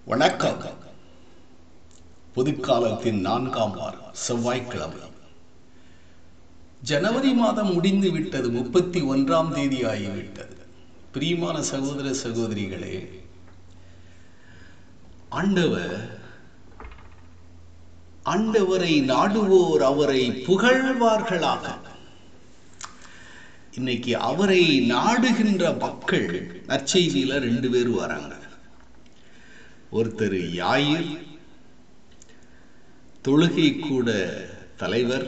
வணக்கம் பொதுக்காலத்தின் நான்காம் வாரம் செவ்வாய்க்கிழமை ஜனவரி மாதம் முடிந்து விட்டது முப்பத்தி ஒன்றாம் தேதி ஆகிவிட்டது பிரியமான சகோதர சகோதரிகளே ஆண்டவர் ஆண்டவரை நாடுவோர் அவரை புகழ்வார்களாக இன்னைக்கு அவரை நாடுகின்ற மக்கள் நற்செய்தியில ரெண்டு பேர் வராங்க ஒருத்தர் யாயிர் தொழுகை கூட தலைவர்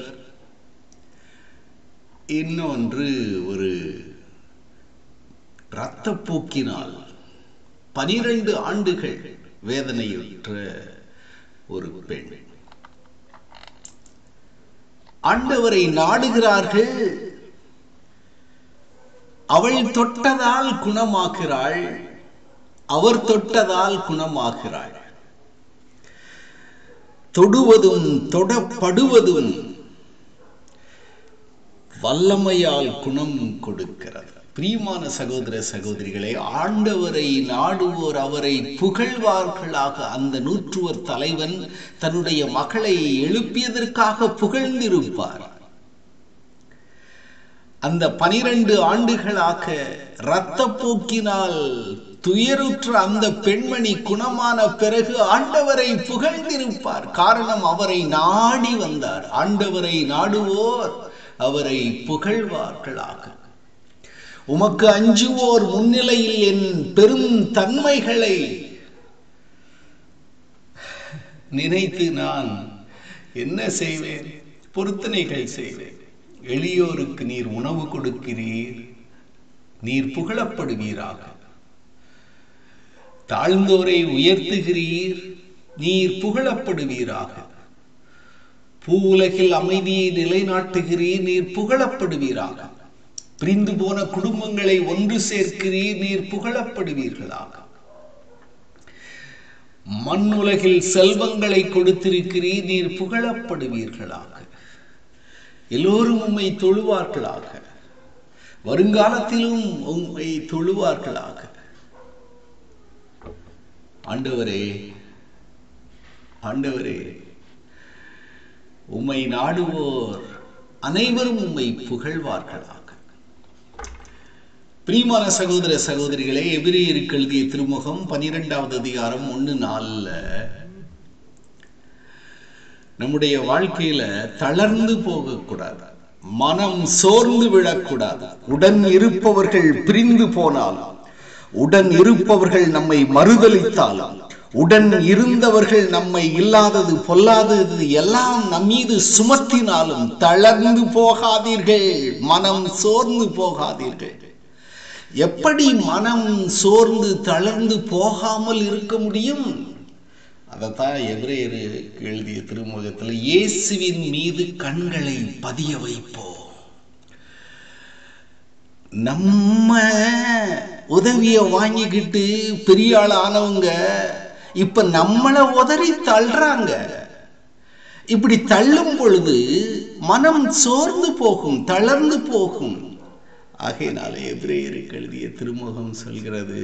இன்னொன்று ஒரு இரத்தப்போக்கினால் பனிரெண்டு ஆண்டுகள் வேதனையுற்ற ஒரு பெண் ஆண்டவரை நாடுகிறார்கள் அவள் தொட்டதால் குணமாகிறாள் அவர் தொட்டதால் குணமாகிறாள் தொடுவதும் தொடப்படுவதும் வல்லமையால் குணம் கொடுக்கிறது பிரியமான சகோதர சகோதரிகளே ஆண்டவரை நாடுவோர் அவரை புகழ்வார்களாக அந்த நூற்றுவர் தலைவன் தன்னுடைய மகளை எழுப்பியதற்காக புகழ்ந்திருப்பார் அந்த பனிரெண்டு ஆண்டுகளாக இரத்தப்போக்கினால் துயருற்ற அந்த பெண்மணி குணமான பிறகு ஆண்டவரை புகழ்ந்திருப்பார் காரணம் அவரை நாடி வந்தார் ஆண்டவரை நாடுவோர் அவரை புகழ்வார்களாக உமக்கு அஞ்சுவோர் முன்னிலையில் என் பெரும் தன்மைகளை நினைத்து நான் என்ன செய்வேன் பொருத்தனைகள் செய்வேன் எளியோருக்கு நீர் உணவு கொடுக்கிறீர் நீர் புகழப்படுவீராக தாழ்ந்தோரை உயர்த்துகிறீர் நீர் புகழப்படுவீராக பூவுலகில் அமைதியை நிலைநாட்டுகிறீர் நீர் புகழப்படுவீராக பிரிந்து போன குடும்பங்களை ஒன்று சேர்க்கிறீர் நீர் புகழப்படுவீர்களாக மண்ணுலகில் செல்வங்களை கொடுத்திருக்கிறீர் நீர் புகழப்படுவீர்களாக எல்லோரும் உம்மை தொழுவார்களாக வருங்காலத்திலும் உம்மை தொழுவார்களாக ஆண்டவரே ஆண்டவரே உம்மை நாடுவோர் அனைவரும் உம்மை புகழ்வார்களாக பிரியமான சகோதர சகோதரிகளே எபிரேயருக்கு எழுதிய திருமுகம் பனிரெண்டாவது அதிகாரம் ஒன்று நாளில் நம்முடைய வாழ்க்கையில தளர்ந்து போகக்கூடாது மனம் சோர்ந்து விடக்கூடாது உடன் இருப்பவர்கள் பிரிந்து போனாலும் உடன் இருப்பவர்கள் நம்மை மறுதளித்தாலும் உடன் இருந்தவர்கள் நம்மை இல்லாதது பொல்லாதது எல்லாம் நம் மீது சுமத்தினாலும் தளர்ந்து போகாதீர்கள் மனம் சோர்ந்து போகாதீர்கள் எப்படி மனம் சோர்ந்து தளர்ந்து போகாமல் இருக்க முடியும் அதைத்தான் எபிரேயரு எழுதிய திருமுகத்தில் இயேசுவின் மீது கண்களை பதிய வைப்போம் நம்ம உதவிய வாங்கிக்கிட்டு பெரிய ஆள் ஆனவங்க இப்ப நம்மளை உதறி தள்ளுறாங்க இப்படி தள்ளும் பொழுது மனம் சோர்ந்து போகும் தளர்ந்து போகும் ஆகையினால எபிரேயருக்கு எழுதிய திருமுகம் சொல்கிறது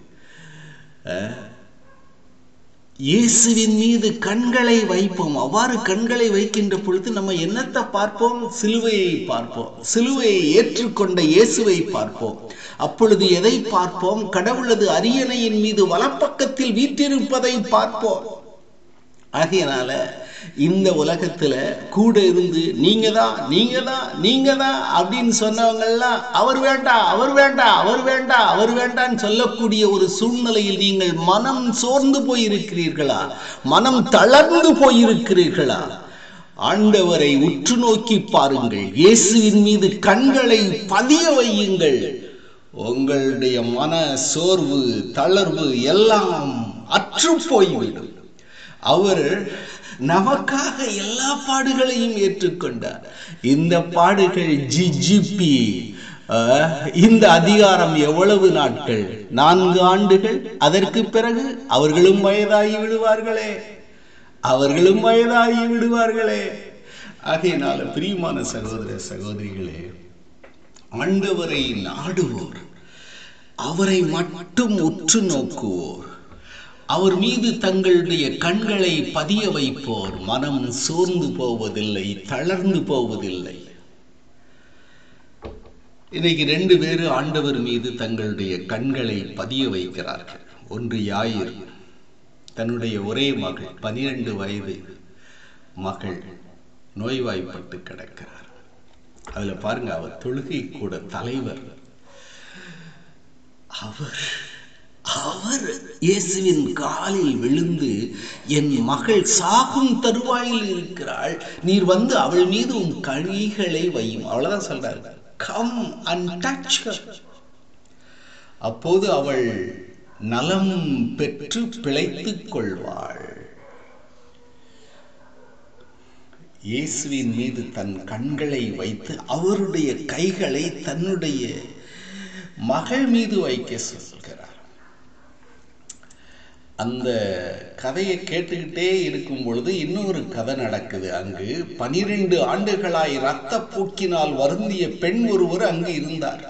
இயேசுவின் மீது கண்களை வைப்போம் அவ்வாறு கண்களை வைக்கின்ற பொழுது நம்ம என்னத்தை பார்ப்போம் சிலுவையை பார்ப்போம் சிலுவையை ஏற்றுக்கொண்ட இயேசுவை பார்ப்போம் அப்பொழுது எதை பார்ப்போம் கடவுளது அரியணையின் மீது வலப்பக்கத்தில் வீற்றிருப்பதை பார்ப்போம் ஆகையனால இந்த உலகத்துல கூட இருந்து நீங்க தான் நீங்க தான் நீங்க தான் அப்படின்னு சொன்னவங்கெல்லாம் அவர் வேண்டாம் அவர் வேண்டாம் அவர் வேண்டாம் அவர் வேண்டான்னு சொல்லக்கூடிய ஒரு சூழ்நிலையில் நீங்கள் மனம் சோர்ந்து போயிருக்கிறீர்களா மனம் தளர்ந்து போயிருக்கிறீர்களா ஆண்டவரை உற்று நோக்கி பாருங்கள் இயேசுவின் மீது கண்களை பதிய வையுங்கள் உங்களுடைய மன சோர்வு தளர்வு எல்லாம் அற்று போய்விடும் அவர் நமக்காக எல்லா பாடுகளையும் ஏற்றுக்கொண்டார் இந்த பாடுகள் ஜிஜிபி இந்த அதிகாரம் எவ்வளவு நாட்கள் நான்கு ஆண்டுகள் அதற்கு பிறகு அவர்களும் வயதாகி விடுவார்களே அவர்களும் வயதாகி விடுவார்களே ஆகையினால பிரியமான சகோதர சகோதரிகளே ஆண்டவரை நாடுவோர் அவரை மட்டும் உற்று நோக்குவோர் அவர் மீது தங்களுடைய கண்களை பதிய வைப்போர் மனம் சோர்ந்து போவதில்லை தளர்ந்து போவதில்லை இன்னைக்கு ரெண்டு பேரு ஆண்டவர் மீது தங்களுடைய கண்களை பதிய வைக்கிறார்கள் ஒன்று யாயிர் தன்னுடைய ஒரே மகள் பனிரெண்டு வயது மகள் நோய்வாய்ப்பட்டு கிடக்கிறார் அதுல பாருங்க அவர் தொழுகை கூட தலைவர் அவர் அவர் இயேசுவின் காலில் விழுந்து என் மகள் சாகும் தருவாயில் இருக்கிறாள் நீர் வந்து அவள் மீது உன் கழிகளை வையும் அவ்வளவுதான் சொல்றாரு கம் அண்ட் டச் அப்போது அவள் நலம் பெற்று பிழைத்துக் கொள்வாள் இயேசுவின் மீது தன் கண்களை வைத்து அவருடைய கைகளை தன்னுடைய மகள் மீது வைக்க சொல்கிறார் அந்த கதையை கேட்டுக்கிட்டே இருக்கும் பொழுது இன்னொரு கதை நடக்குது அங்கு பனிரெண்டு ஆண்டுகளாய் இரத்த போக்கினால் வருந்திய பெண் ஒருவர் அங்கு இருந்தார்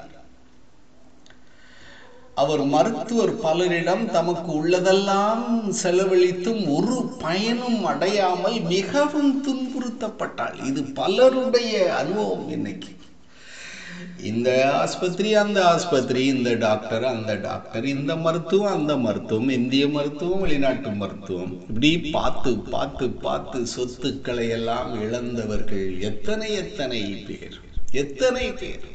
அவர் மருத்துவர் பலரிடம் தமக்கு உள்ளதெல்லாம் செலவழித்தும் ஒரு பயனும் அடையாமல் மிகவும் துன்புறுத்தப்பட்டாள் இது பலருடைய அனுபவம் இன்னைக்கு இந்த ஆஸ்பத்திரி அந்த ஆஸ்பத்திரி இந்த டாக்டர் அந்த டாக்டர் இந்த மருத்துவம் அந்த மருத்துவம் இந்திய மருத்துவம் வெளிநாட்டு மருத்துவம் இப்படி பார்த்து பார்த்து பார்த்து சொத்துக்களை எல்லாம் இழந்தவர்கள் எத்தனை எத்தனை பேர் எத்தனை பேர்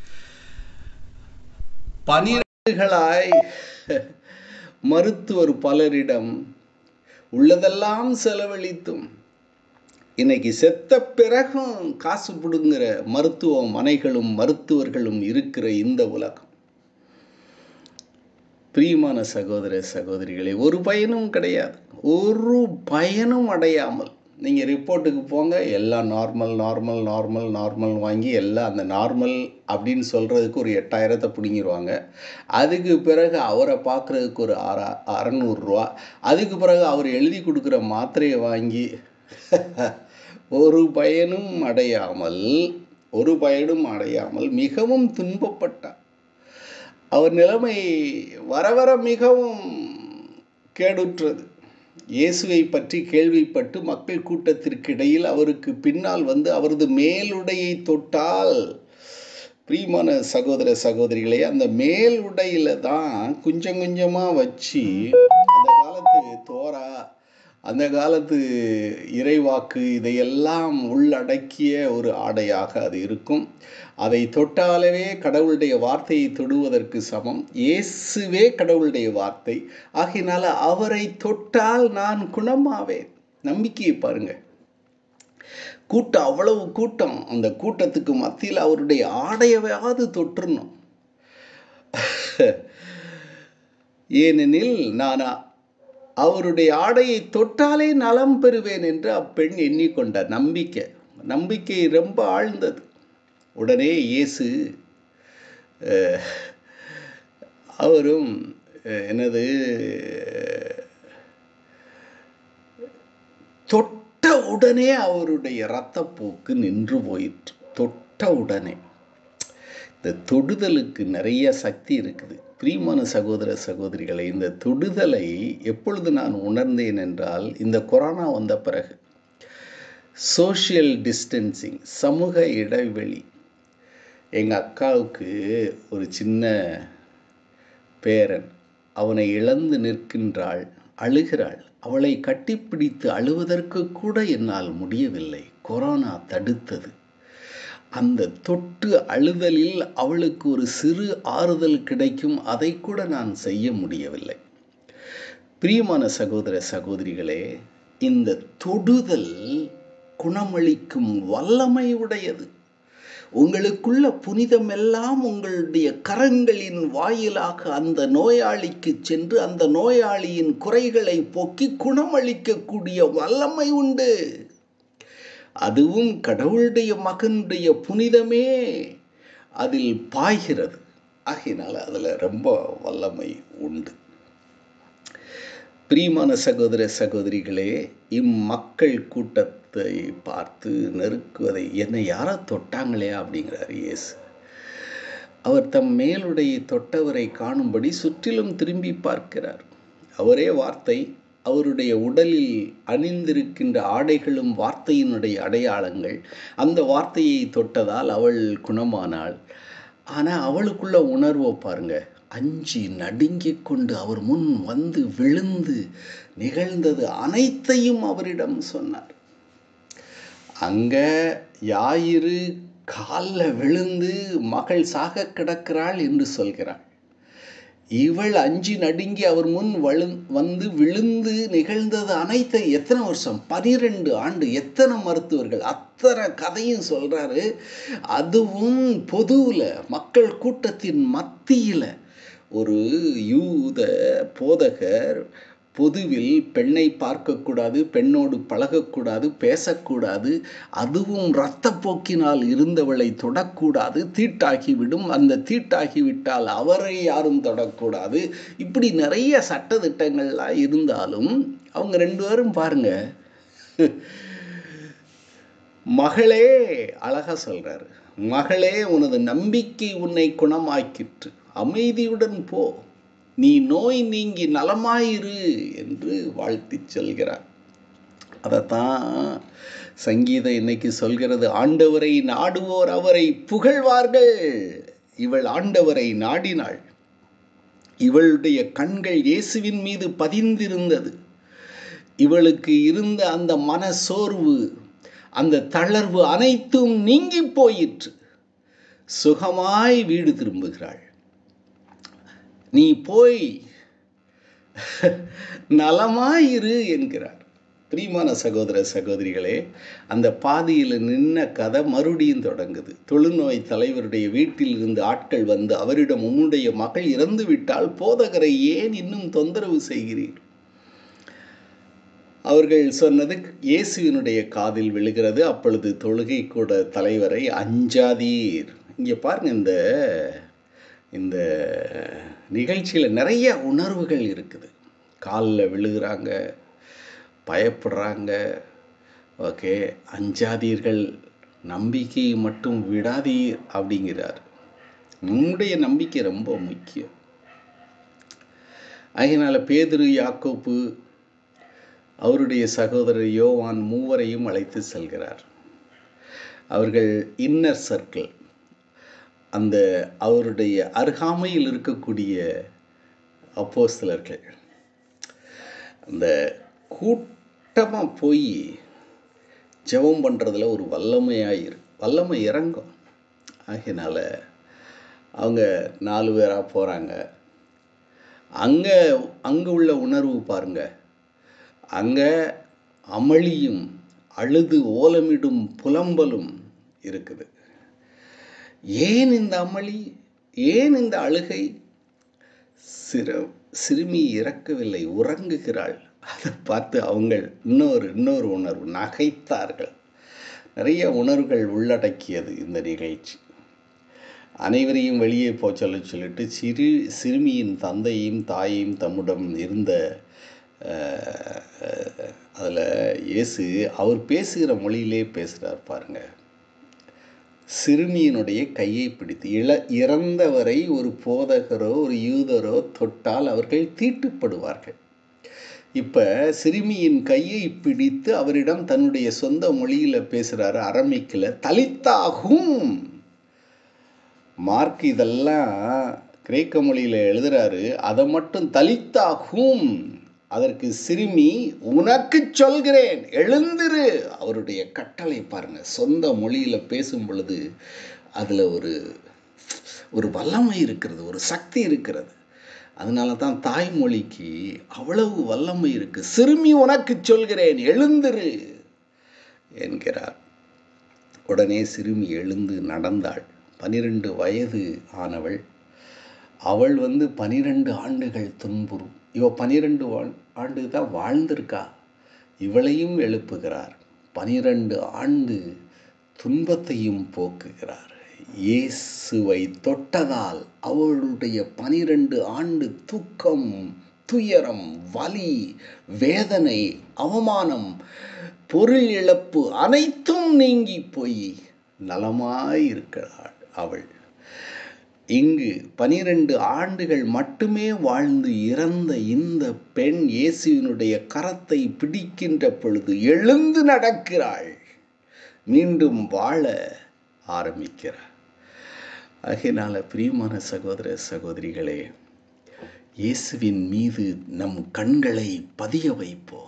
பனிரெண்டுகளாய் மருத்துவர் பலரிடம் உள்ளதெல்லாம் செலவழித்தும் இன்னைக்கு செத்த பிறகும் காசு பிடுங்குற மருத்துவமனைகளும் மருத்துவர்களும் இருக்கிற இந்த உலகம் பிரியமான சகோதர சகோதரிகளே ஒரு பயனும் கிடையாது ஒரு பயனும் அடையாமல் நீங்கள் ரிப்போர்ட்டுக்கு போங்க எல்லாம் நார்மல் நார்மல் நார்மல் நார்மல் வாங்கி எல்லாம் அந்த நார்மல் அப்படின்னு சொல்கிறதுக்கு ஒரு எட்டாயிரத்தை பிடுங்கிடுவாங்க அதுக்கு பிறகு அவரை பார்க்குறதுக்கு ஒரு அற அறநூறுரூவா அதுக்கு பிறகு அவர் எழுதி கொடுக்குற மாத்திரையை வாங்கி ஒரு பயனும் அடையாமல் ஒரு பயனும் அடையாமல் மிகவும் துன்பப்பட்டார் அவர் நிலைமை வர வர மிகவும் கேடுற்றது இயேசுவை பற்றி கேள்விப்பட்டு மக்கள் கூட்டத்திற்கு இடையில் அவருக்கு பின்னால் வந்து அவரது மேலுடையை தொட்டால் பிரியமான சகோதர சகோதரிகளே அந்த மேல் உடையில தான் கொஞ்சம் கொஞ்சமாக வச்சு அந்த காலத்து தோரா அந்த காலத்து இறைவாக்கு இதையெல்லாம் உள்ளடக்கிய ஒரு ஆடையாக அது இருக்கும் அதை தொட்டாலவே கடவுளுடைய வார்த்தையை தொடுவதற்கு சமம் இயேசுவே கடவுளுடைய வார்த்தை ஆகையினால அவரை தொட்டால் நான் குணமாவேன் நம்பிக்கையை பாருங்க கூட்டம் அவ்வளவு கூட்டம் அந்த கூட்டத்துக்கு மத்தியில் அவருடைய ஆடையவையாவது தொற்றுணும் ஏனெனில் நான் அவருடைய ஆடையை தொட்டாலே நலம் பெறுவேன் என்று அப்பெண் எண்ணிக்கொண்டார் நம்பிக்கை நம்பிக்கை ரொம்ப ஆழ்ந்தது உடனே இயேசு அவரும் என்னது தொட்ட உடனே அவருடைய இரத்தப்போக்கு நின்று போயிற்று தொட்ட உடனே இந்த தொடுதலுக்கு நிறைய சக்தி இருக்குது பிரியமான சகோதர சகோதரிகளை இந்த தொடுதலை எப்பொழுது நான் உணர்ந்தேன் என்றால் இந்த கொரோனா வந்த பிறகு சோஷியல் டிஸ்டன்சிங் சமூக இடைவெளி எங்கள் அக்காவுக்கு ஒரு சின்ன பேரன் அவனை இழந்து நிற்கின்றாள் அழுகிறாள் அவளை கட்டிப்பிடித்து அழுவதற்கு கூட என்னால் முடியவில்லை கொரோனா தடுத்தது அந்த தொட்டு அழுதலில் அவளுக்கு ஒரு சிறு ஆறுதல் கிடைக்கும் அதை கூட நான் செய்ய முடியவில்லை பிரியமான சகோதர சகோதரிகளே இந்த தொடுதல் குணமளிக்கும் வல்லமை உடையது உங்களுக்குள்ள புனிதமெல்லாம் உங்களுடைய கரங்களின் வாயிலாக அந்த நோயாளிக்கு சென்று அந்த நோயாளியின் குறைகளை போக்கி குணமளிக்கக்கூடிய வல்லமை உண்டு அதுவும் கடவுளுடைய மகனுடைய புனிதமே அதில் பாய்கிறது ஆகையினால அதில் ரொம்ப வல்லமை உண்டு பிரியமான சகோதர சகோதரிகளே இம்மக்கள் கூட்டத்தை பார்த்து நெருக்குவதை என்னை யாரோ தொட்டாங்களே அப்படிங்கிறார் இயேசு அவர் தம் மேலுடைய தொட்டவரை காணும்படி சுற்றிலும் திரும்பி பார்க்கிறார் அவரே வார்த்தை அவருடைய உடலில் அணிந்திருக்கின்ற ஆடைகளும் வார்த்தையினுடைய அடையாளங்கள் அந்த வார்த்தையை தொட்டதால் அவள் குணமானாள் ஆனால் அவளுக்குள்ள உணர்வை பாருங்க அஞ்சி நடுங்கிக் கொண்டு அவர் முன் வந்து விழுந்து நிகழ்ந்தது அனைத்தையும் அவரிடம் சொன்னார் அங்க யாயிரு காலில் விழுந்து மகள் சாக கிடக்கிறாள் என்று சொல்கிறாள் இவள் அஞ்சி நடுங்கி அவர் முன் வலு வந்து விழுந்து நிகழ்ந்தது அனைத்து எத்தனை வருஷம் பனிரெண்டு ஆண்டு எத்தனை மருத்துவர்கள் அத்தனை கதையும் சொல்றாரு அதுவும் பொதுவில் மக்கள் கூட்டத்தின் மத்தியில் ஒரு யூத போதகர் பொதுவில் பெண்ணை பார்க்கக்கூடாது பெண்ணோடு பழகக்கூடாது பேசக்கூடாது அதுவும் இரத்தப்போக்கினால் இருந்தவளை தொடக்கூடாது தீட்டாகிவிடும் அந்த தீட்டாகிவிட்டால் அவரை யாரும் தொடக்கூடாது இப்படி நிறைய சட்டத்திட்டங்கள்லாம் இருந்தாலும் அவங்க ரெண்டு பேரும் பாருங்க மகளே அழகா சொல்றாரு மகளே உனது நம்பிக்கை உன்னை குணமாக்கிற்று அமைதியுடன் போ நீ நோய் நீங்கி நலமாயிரு என்று வாழ்த்திச் சொல்கிறார் அதைத்தான் சங்கீதம் இன்னைக்கு சொல்கிறது ஆண்டவரை நாடுவோர் அவரை புகழ்வார்கள் இவள் ஆண்டவரை நாடினாள் இவளுடைய கண்கள் இயேசுவின் மீது பதிந்திருந்தது இவளுக்கு இருந்த அந்த மன சோர்வு அந்த தளர்வு அனைத்தும் நீங்கி போயிற்று சுகமாய் வீடு திரும்புகிறாள் நீ போய் நலமாயிரு என்கிறார் பிரியமான சகோதர சகோதரிகளே அந்த பாதியில் நின்ன கதை மறுபடியும் தொடங்குது தொழுநோய் தலைவருடைய வீட்டில் இருந்து ஆட்கள் வந்து அவரிடம் உம்முடைய மகள் இறந்து விட்டால் போதகரை ஏன் இன்னும் தொந்தரவு செய்கிறீர் அவர்கள் சொன்னது இயேசுவினுடைய காதில் விழுகிறது அப்பொழுது தொழுகை கூட தலைவரை அஞ்சாதீர் இங்கே பாருங்க இந்த இந்த நிகழ்ச்சியில் நிறைய உணர்வுகள் இருக்குது காலில் விழுகிறாங்க பயப்படுறாங்க ஓகே அஞ்சாதீர்கள் நம்பிக்கையை மட்டும் விடாதீர் அப்படிங்கிறார் நம்முடைய நம்பிக்கை ரொம்ப முக்கியம் அதனால் பேதுரு யாக்கோப்பு அவருடைய சகோதரர் யோவான் மூவரையும் அழைத்து செல்கிறார் அவர்கள் இன்னர் சர்க்கிள் அந்த அவருடைய அருகாமையில் இருக்கக்கூடிய அப்போஸ்தலர்கள் அந்த கூட்டமாக போய் ஜெபம் பண்ணுறதுல ஒரு வல்லமையாக இரு வல்லமை இறங்கும் ஆகையினால அவங்க நாலு பேராக போகிறாங்க அங்கே அங்கே உள்ள உணர்வு பாருங்க அங்கே அமளியும் அழுது ஓலமிடும் புலம்பலும் இருக்குது ஏன் இந்த அமளி ஏன் இந்த அழுகை சிறு சிறுமி இறக்கவில்லை உறங்குகிறாள் அதை பார்த்து அவங்க இன்னொரு இன்னொரு உணர்வு நகைத்தார்கள் நிறைய உணர்வுகள் உள்ளடக்கியது இந்த நிகழ்ச்சி அனைவரையும் வெளியே போ சொல்ல சொல்லிட்டு சிறு சிறுமியின் தந்தையும் தாயையும் தம்முடன் இருந்த அதில் இயேசு அவர் பேசுகிற மொழியிலே பேசுகிறார் பாருங்க சிறுமியினுடைய கையை பிடித்து இள இறந்தவரை ஒரு போதகரோ ஒரு யூதரோ தொட்டால் அவர்கள் தீட்டுப்படுவார்கள் இப்போ சிறுமியின் கையை பிடித்து அவரிடம் தன்னுடைய சொந்த மொழியில் பேசுகிறாரு அரமிக்கில் தலித்தாகும் மார்க் இதெல்லாம் கிரேக்க மொழியில் எழுதுறாரு அதை மட்டும் தலித்தாகும் அதற்கு சிறுமி உனக்கு சொல்கிறேன் எழுந்திரு அவருடைய கட்டளை பாருங்க சொந்த மொழியில் பேசும் பொழுது அதில் ஒரு ஒரு வல்லமை இருக்கிறது ஒரு சக்தி இருக்கிறது அதனால தான் தாய்மொழிக்கு அவ்வளவு வல்லமை இருக்கு சிறுமி உனக்கு சொல்கிறேன் எழுந்திரு என்கிறார் உடனே சிறுமி எழுந்து நடந்தாள் பனிரெண்டு வயது ஆனவள் அவள் வந்து பனிரெண்டு ஆண்டுகள் துன்புறும் இவ பனிரெண்டு ஆண்டு தான் வாழ்ந்திருக்கா இவளையும் எழுப்புகிறார் பனிரெண்டு ஆண்டு துன்பத்தையும் போக்குகிறார் இயேசுவை தொட்டதால் அவளுடைய பனிரெண்டு ஆண்டு துக்கம் துயரம் வலி வேதனை அவமானம் பொருள் இழப்பு அனைத்தும் நீங்கி போய் நலமாயிருக்கிறாள் அவள் இங்கு பனிரெண்டு ஆண்டுகள் மட்டுமே வாழ்ந்து இறந்த இந்த பெண் இயேசுவினுடைய கரத்தை பிடிக்கின்ற பொழுது எழுந்து நடக்கிறாள் மீண்டும் வாழ ஆரம்பிக்கிறார் ஆகையினால பிரியமான சகோதர சகோதரிகளே இயேசுவின் மீது நம் கண்களை பதிய வைப்போம்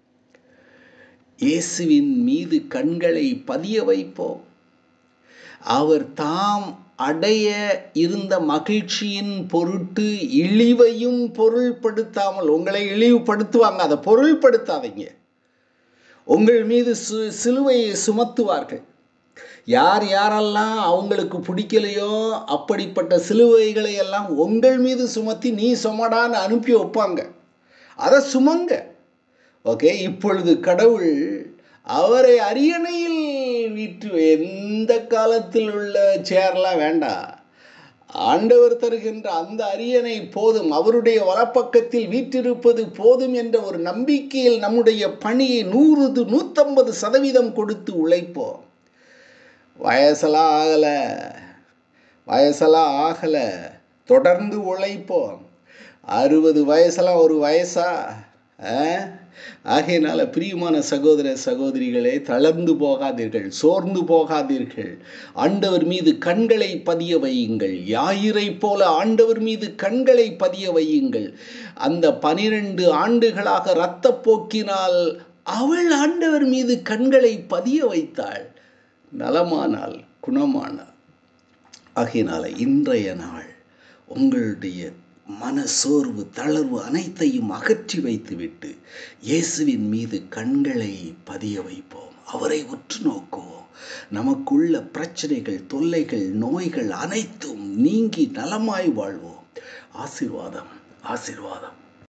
இயேசுவின் மீது கண்களை பதிய வைப்போம் அவர் தாம் அடைய இருந்த மகிழ்ச்சியின் பொருட்டு இழிவையும் பொருள்படுத்தாமல் உங்களை இழிவுபடுத்துவாங்க அதை பொருள்படுத்தாதீங்க உங்கள் மீது சு சிலுவையை சுமத்துவார்கள் யார் யாரெல்லாம் அவங்களுக்கு பிடிக்கலையோ அப்படிப்பட்ட சிலுவைகளை எல்லாம் உங்கள் மீது சுமத்தி நீ சுமடான்னு அனுப்பி வைப்பாங்க அதை சுமங்க ஓகே இப்பொழுது கடவுள் அவரை அரியணையில் வீட்டு எந்த காலத்தில் உள்ள சேர்லாம் வேண்டாம் ஆண்டவர் தருகின்ற அந்த அரியணை போதும் அவருடைய வலப்பக்கத்தில் வீற்றிருப்பது போதும் என்ற ஒரு நம்பிக்கையில் நம்முடைய பணியை நூறு நூற்றம்பது சதவீதம் கொடுத்து உழைப்போம் வயசெல்லாம் ஆகலை வயசெல்லாம் ஆகலை தொடர்ந்து உழைப்போம் அறுபது வயசெல்லாம் ஒரு வயசா ஆகையினால பிரியமான சகோதர சகோதரிகளே தளர்ந்து போகாதீர்கள் சோர்ந்து போகாதீர்கள் ஆண்டவர் மீது கண்களை பதிய வையுங்கள் யாயிரை போல ஆண்டவர் மீது கண்களை பதிய வையுங்கள் அந்த பனிரெண்டு ஆண்டுகளாக இரத்த போக்கினால் அவள் ஆண்டவர் மீது கண்களை பதிய வைத்தாள் நலமானால் குணமானாள் ஆகையினால இன்றைய நாள் உங்களுடைய மன சோர்வு தளர்வு அனைத்தையும் அகற்றி வைத்துவிட்டு இயேசுவின் மீது கண்களை பதிய வைப்போம் அவரை உற்று நோக்குவோம் நமக்குள்ள பிரச்சனைகள் தொல்லைகள் நோய்கள் அனைத்தும் நீங்கி நலமாய் வாழ்வோம் ஆசிர்வாதம் ஆசிர்வாதம்